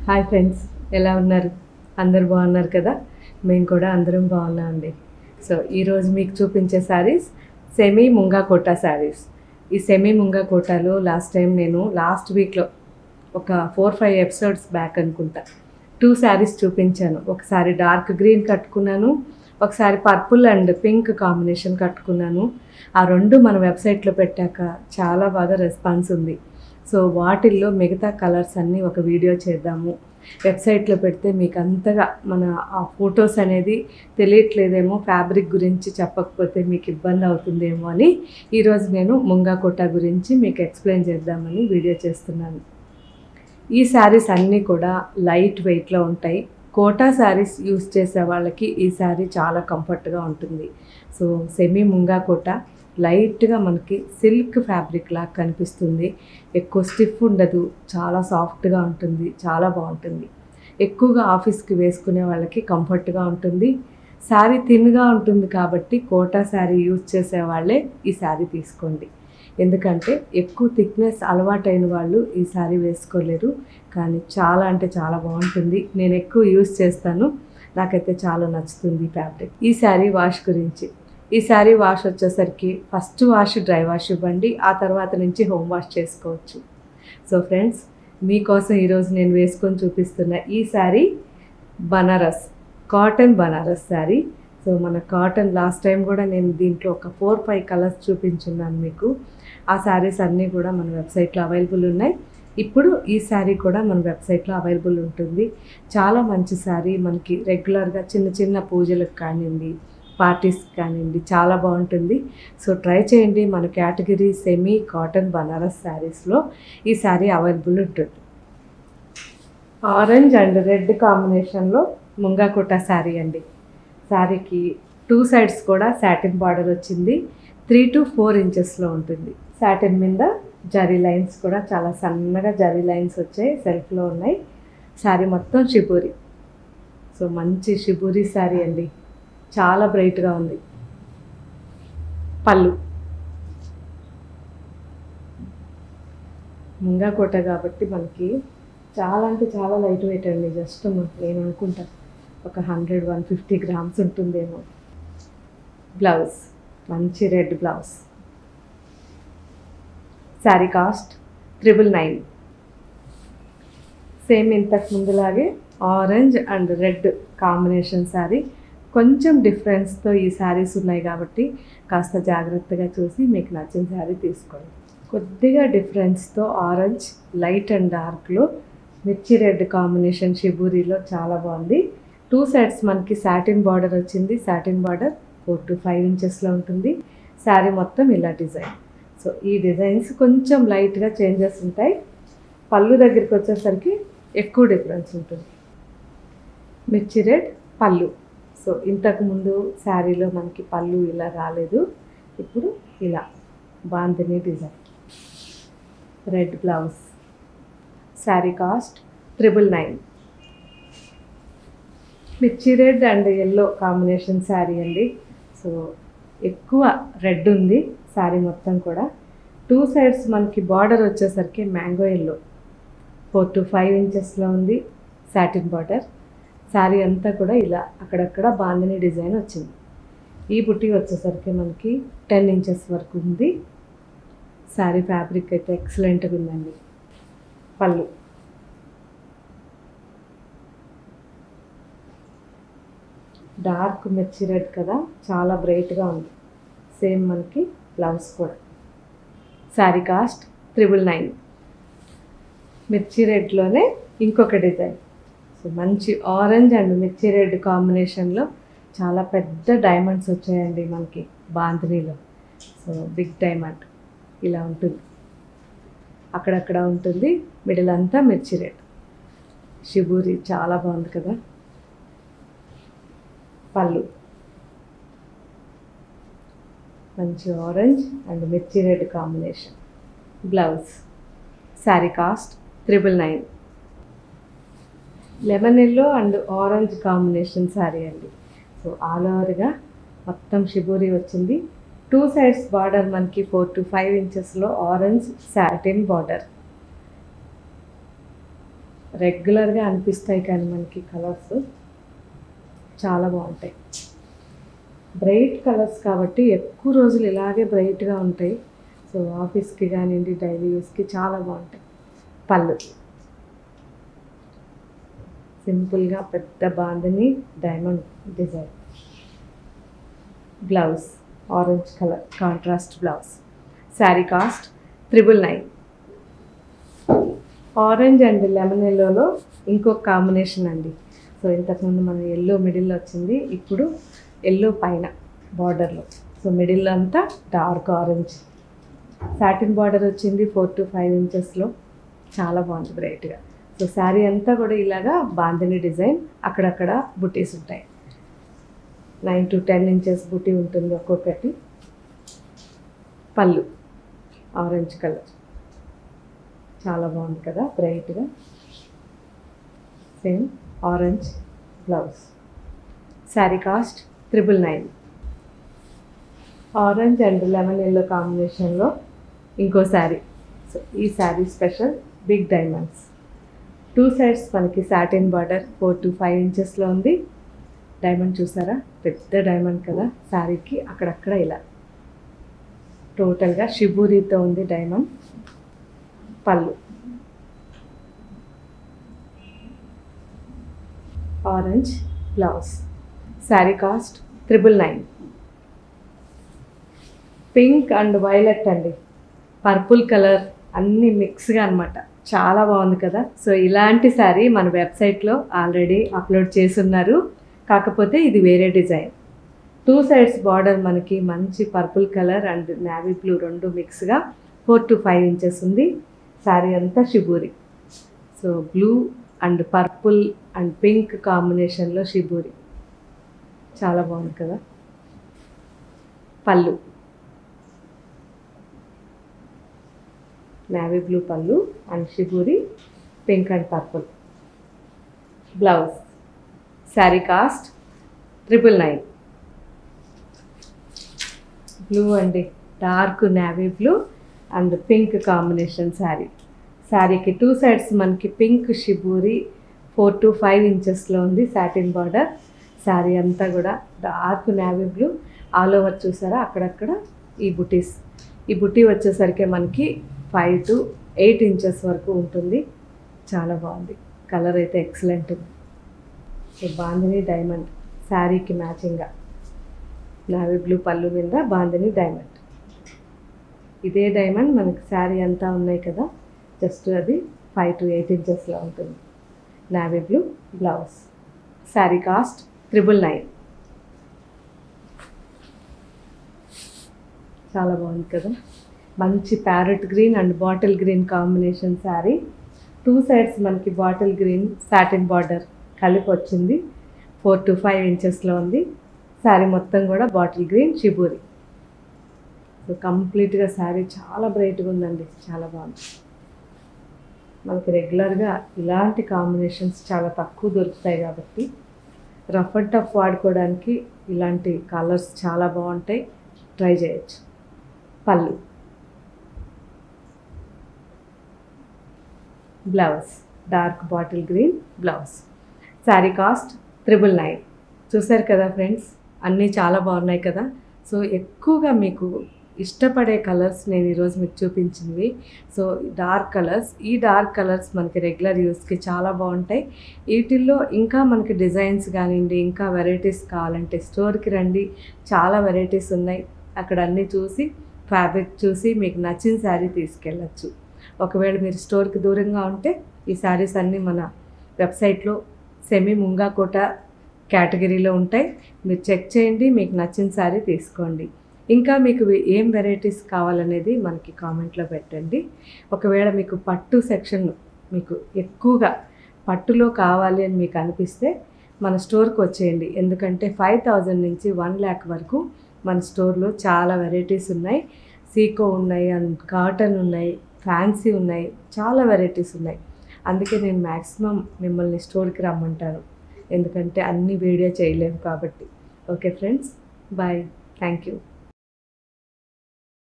hi friends ఎలా ఉన్నారు అందరు బాగున్నారు కదా మేము కూడా అందరం బాగున్నాం అండి సో ఈరోజు మీకు చూపించే శారీస్ సెమీ ముంగా కోటా శారీస్ ఈ సెమీ ముంగా కోటాలో లాస్ట్ టైం నేను లాస్ట్ వీక్లో ఒక ఫోర్ ఫైవ్ ఎపిసోడ్స్ బ్యాక్ అనుకుంటా టూ శారీస్ చూపించాను ఒకసారి డార్క్ గ్రీన్ కట్టుకున్నాను ఒకసారి పర్పుల్ అండ్ పింక్ కాంబినేషన్ కట్టుకున్నాను ఆ రెండు మన వెబ్సైట్లో పెట్టాక చాలా బాగా రెస్పాన్స్ ఉంది సో వాటిల్లో మిగతా కలర్స్ అన్నీ ఒక వీడియో చేద్దాము వెబ్సైట్లో పెడితే మీకు అంతగా మన ఆ ఫొటోస్ అనేది తెలియట్లేదేమో ఫ్యాబ్రిక్ గురించి చెప్పకపోతే మీకు ఇబ్బంది అవుతుందేమో అని ఈరోజు నేను ముంగా కోట గురించి మీకు ఎక్స్ప్లెయిన్ చేద్దామని వీడియో చేస్తున్నాను ఈ శారీస్ అన్నీ కూడా లైట్ వెయిట్లో ఉంటాయి కోటా శారీస్ యూస్ చేసే వాళ్ళకి ఈ శారీ చాలా కంఫర్ట్గా ఉంటుంది సో సెమీ ముంగా కోట లైట్గా మనకి సిల్క్ ఫ్యాబ్రిక్ లాగా కనిపిస్తుంది ఎక్కువ స్టిఫ్ ఉండదు చాలా సాఫ్ట్గా ఉంటుంది చాలా బాగుంటుంది ఎక్కువగా ఆఫీస్కి వేసుకునే వాళ్ళకి కంఫర్ట్గా ఉంటుంది శారీ థిన్గా ఉంటుంది కాబట్టి కోటా శారీ యూజ్ చేసే వాళ్ళే ఈ శారీ తీసుకోండి ఎందుకంటే ఎక్కువ థిక్నెస్ అలవాటైన వాళ్ళు ఈ శారీ వేసుకోలేరు కానీ చాలా అంటే చాలా బాగుంటుంది నేను ఎక్కువ యూజ్ చేస్తాను నాకైతే చాలా నచ్చుతుంది ఈ ఫ్యాబ్రిక్ ఈ శారీ వాష్ గురించి ఈ శారీ వాష్ వచ్చేసరికి ఫస్ట్ వాష్ డ్రై వాష్ ఇవ్వండి ఆ తర్వాత నుంచి హోమ్ వాష్ చేసుకోవచ్చు సో ఫ్రెండ్స్ మీకోసం ఈరోజు నేను వేసుకొని చూపిస్తున్న ఈ శారీ బనారస్ కాటన్ బనారస్ శారీ సో మన కాటన్ లాస్ట్ టైం కూడా నేను దీంట్లో ఒక ఫోర్ ఫైవ్ కలర్స్ చూపించున్నాను మీకు ఆ శారీస్ అన్నీ కూడా మన వెబ్సైట్లో అవైలబుల్ ఉన్నాయి ఇప్పుడు ఈ శారీ కూడా మన వెబ్సైట్లో అవైలబుల్ ఉంటుంది చాలా మంచి శారీ మనకి రెగ్యులర్గా చిన్న చిన్న పూజలకు కానివ్వండి పార్టీస్ కానివ్వండి చాలా బాగుంటుంది సో ట్రై చేయండి మన కేటగిరీ సెమీ కాటన్ బనారస్ శారీస్లో ఈ శారీ అవైలబుల్ ఉంటుంది ఆరెంజ్ అండ్ రెడ్ కాంబినేషన్లో ముంగాకుట శారీ అండి శారీకి టూ సైడ్స్ కూడా సాటిన్ బార్డర్ వచ్చింది త్రీ టు ఫోర్ ఇంచెస్లో ఉంటుంది సాటిన్ మీద జరీ లైన్స్ కూడా చాలా సన్నగా జరీ లైన్స్ వచ్చాయి సెల్ఫ్లో ఉన్నాయి శారీ మొత్తం షిబూరి సో మంచి షిబూరి శారీ అండి చాలా బ్రైట్గా ఉంది పళ్ళు ముంగా కోట కాబట్టి మనకి చాలా అంటే చాలా లైట్ వెయిట్ అండి జస్ట్ నేను అనుకుంటా ఒక హండ్రెడ్ వన్ ఫిఫ్టీ గ్రామ్స్ ఉంటుందేమో బ్లౌజ్ మంచి red blouse sari cost triple nine same ఇంతకు ముందులాగే orange and red combination sari కొంచెం డిఫరెన్స్తో ఈ శారీస్ ఉన్నాయి కాబట్టి కాస్త జాగ్రత్తగా చూసి మీకు నచ్చిన శారీ తీసుకోండి కొద్దిగా డిఫరెన్స్తో ఆరెంజ్ లైట్ అండ్ డార్క్లో మిర్చి రెడ్ కాంబినేషన్ షిబూరిలో చాలా బాగుంది టూ సైడ్స్ మనకి సాటిన్ బార్డర్ వచ్చింది satin border four to five ఇంచెస్లో ఉంటుంది శారీ మొత్తం ఇలా డిజైన్ సో ఈ డిజైన్స్ కొంచెం లైట్గా చేంజెస్ ఉంటాయి పళ్ళు దగ్గరికి వచ్చేసరికి ఎక్కువ డిఫరెన్స్ ఉంటుంది మిర్చి రెడ్ పళ్ళు సో ఇంతకు ముందు శారీలో మనకి పళ్ళు ఇలా రాలేదు ఇప్పుడు ఇలా bandhani design red blouse sari cost triple nine మిర్చి red and yellow combination sari అండి సో ఎక్కువ రెడ్ ఉంది శారీ మొత్తం కూడా టూ సైడ్స్ మనకి బార్డర్ వచ్చేసరికి mango yellow four to five ఇంచెస్లో ఉంది సాటిన్ బార్డర్ శారీ అంతా కూడా ఇలా అక్కడక్కడ బాందిని డిజైన్ వచ్చింది ఈ బుట్టి వచ్చేసరికి మనకి టెన్ ఇంచెస్ వరకు ఉంది శారీ ఫ్యాబ్రిక్ అయితే ఎక్సలెంట్గా ఉందండి పళ్ళు డార్క్ మిర్చి రెడ్ కదా చాలా బ్రైట్గా ఉంది సేమ్ మనకి బ్లౌజ్ కూడా శారీ కాస్ట్ త్రిబుల్ నైన్ మిర్చి రెడ్లోనే ఇంకొక డిజైన్ సో మంచి ఆరెంజ్ అండ్ మిర్చి రెడ్ కాంబినేషన్లో చాలా పెద్ద డైమండ్స్ వచ్చాయండి మనకి బాంధనీలో సో బిగ్ డైమండ్ ఇలా ఉంటుంది అక్కడక్కడ ఉంటుంది మిడిల్ అంతా మిర్చి రెడ్ షిబూరి చాలా బాగుంది కదా పళ్ళు మంచి ఆరెంజ్ అండ్ మిర్చి red combination blouse sari cost triple nine lemon yellow and orange combination sari అండి సో ఆల్ ఓవర్గా మొత్తం షిబూరి వచ్చింది టూ సైడ్స్ బార్డర్ మనకి ఫోర్ టు ఫైవ్ ఇంచెస్లో ఆరెంజ్ సాటిన్ బార్డర్ రెగ్యులర్గా అనిపిస్తాయి కానీ మనకి కలర్స్ చాలా బాగుంటాయి బ్రైట్ కలర్స్ కాబట్టి ఎక్కువ రోజులు ఇలాగే బ్రైట్గా ఉంటాయి సో ఆఫీస్కి కానివ్వండి డైలీ యూస్కి చాలా బాగుంటాయి పళ్ళు సింపుల్గా పెద్ద bandhani diamond design blouse orange colour contrast blouse sari cost triple nine orange and lemon ఎల్లోలో ఇంకొక కాంబినేషన్ అండి సో ఇంతకుముందు మన ఎల్లో మిడిల్లో వచ్చింది ఇప్పుడు ఎల్లో పైన బార్డర్లో సో మిడిల్లో అంతా డార్క్ ఆరెంజ్ సాటిన్ బార్డర్ వచ్చింది ఫోర్ టు ఫైవ్ ఇంచెస్లో చాలా బాగుంది బ్రైట్గా సో శారీ అంతా కూడా ఇలాగా బాందిని డిజైన్ అక్కడక్కడ బుటీస్ ఉంటాయి నైన్ టు టెన్ ఇంచెస్ బుటీ ఉంటుంది ఒక్కొక్కటి పళ్ళు ఆరెంజ్ కలర్ చాలా బాగుంది కదా బ్రైట్గా same orange blouse sari cost triple nine orange and lemon yellow కాంబినేషన్లో ఇంకో శారీ సో ఈ sari special big diamonds two sides మనకి satin border four to five ఇంచెస్లో ఉంది డైమండ్ చూసారా పెద్ద డైమండ్ కదా శారీకి అక్కడక్కడ ఇలా టోటల్గా షిబూరితో ఉంది డైమండ్ పళ్ళు orange blouse sari cost triple nine pink and violet అండి పర్పుల్ కలర్ అన్నీ మిక్స్గా అనమాట చాలా బాగుంది కదా సో ఇలాంటి శారీ మన వెబ్సైట్లో ఆల్రెడీ అప్లోడ్ చేసున్నారు కాకపోతే ఇది వేరే డిజైన్ టూ సైడ్స్ బార్డర్ మనకి మంచి purple colour and navy blue రెండు మిక్స్గా ఫోర్ టు ఫైవ్ ఇంచెస్ ఉంది శారీ అంతా shibori so blue and purple and pink కాంబినేషన్లో షిబూరి చాలా బాగుంది కదా పళ్ళు నావీ బ్లూ పళ్ళు and shibori pink and purple blouse sari cost triple nine blue అండి dark navy blue and pink combination sari శారీకి టూ సైడ్స్ మనకి pink shibori four to five ఇంచెస్లో ఉంది సాటిన్ బార్డర్ శారీ అంతా కూడా dark navy blue all over చూసారా అక్కడక్కడ ఈ బుటీస్ ఈ బుటీ వచ్చేసరికి మనకి ఫైవ్ టు ఎయిట్ ఇంచెస్ వరకు ఉంటుంది చాలా బాగుంది కలర్ అయితే ఎక్సలెంట్ ఉంది సో బాందిని డైమండ్ శారీకి మ్యాచింగ్గా నావీ బ్లూ పళ్ళు మీద బాందిని డైమండ్ ఇదే డైమండ్ మనకి శారీ అంతా ఉన్నాయి కదా జస్ట్ అది ఫైవ్ టు ఎయిట్ ఇంచెస్లో ఉంటుంది navy blue blouse sari cost triple nine చాలా బాగుంది కదా మంచి parrot green and bottle green combination sari two sides మనకి బాటిల్ గ్రీన్ సాటిన్ బార్డర్ కలిపి వచ్చింది ఫోర్ టు ఫైవ్ ఇంచెస్లో ఉంది శారీ మొత్తం కూడా బాటిల్ గ్రీన్ షిబూరి సో కంప్లీట్గా శారీ చాలా బ్రైట్గా ఉందండి చాలా బాగుంది మనకి రెగ్యులర్గా ఇలాంటి కాంబినేషన్స్ చాలా తక్కువ దొరుకుతాయి కాబట్టి రఫ్ అండ్ టఫ్ వాడుకోవడానికి ఇలాంటి కలర్స్ చాలా బాగుంటాయి ట్రై చేయొచ్చు పళ్ళు blouse dark bottle green blouse sari cost triple nine చూసారు కదా ఫ్రెండ్స్ అన్నీ చాలా బాగున్నాయి కదా సో ఎక్కువగా మీకు ఇష్టపడే కలర్స్ నేను ఈరోజు మీకు చూపించినవి సో డార్క్ కలర్స్ ఈ డార్క్ కలర్స్ మనకి రెగ్యులర్ యూస్కి చాలా బాగుంటాయి వీటిల్లో ఇంకా మనకి డిజైన్స్ కానివ్వండి ఇంకా వెరైటీస్ కావాలంటే స్టోర్కి రండి చాలా వెరైటీస్ ఉన్నాయి అక్కడ అన్నీ చూసి ఫ్యాబ్రిక్ చూసి మీకు నచ్చిన శారీ తీసుకెళ్ళచ్చు ఒకవేళ మీరు స్టోర్కి దూరంగా ఉంటే ఈ శారీస్ అన్నీ మన వెబ్సైట్లో సెమీ ముంగా కోట కేటగిరీలో ఉంటాయి మీరు చెక్ చేయండి మీకు నచ్చిన శారీ తీసుకోండి ఇంకా మీకు ఏం వెరైటీస్ కావాలనేది మనకి కామెంట్లో పెట్టండి ఒకవేళ మీకు పట్టు సెక్షన్ మీకు ఎక్కువగా పట్టులో కావాలి అని మీకు అనిపిస్తే మన స్టోర్కి వచ్చేయండి ఎందుకంటే ఫైవ్ థౌజండ్ నుంచి వన్ ల్యాక్ వరకు మన స్టోర్లో చాలా వెరైటీస్ ఉన్నాయి సీకో ఉన్నాయి అండ్ కాటన్ ఉన్నాయి ఫ్యాన్సీ ఉన్నాయి చాలా వెరైటీస్ ఉన్నాయి అందుకే నేను మ్యాక్సిమం మిమ్మల్ని స్టోర్కి రమ్మంటాను ఎందుకంటే అన్ని వీడియో చేయలేము కాబట్టి okay friends bye thank you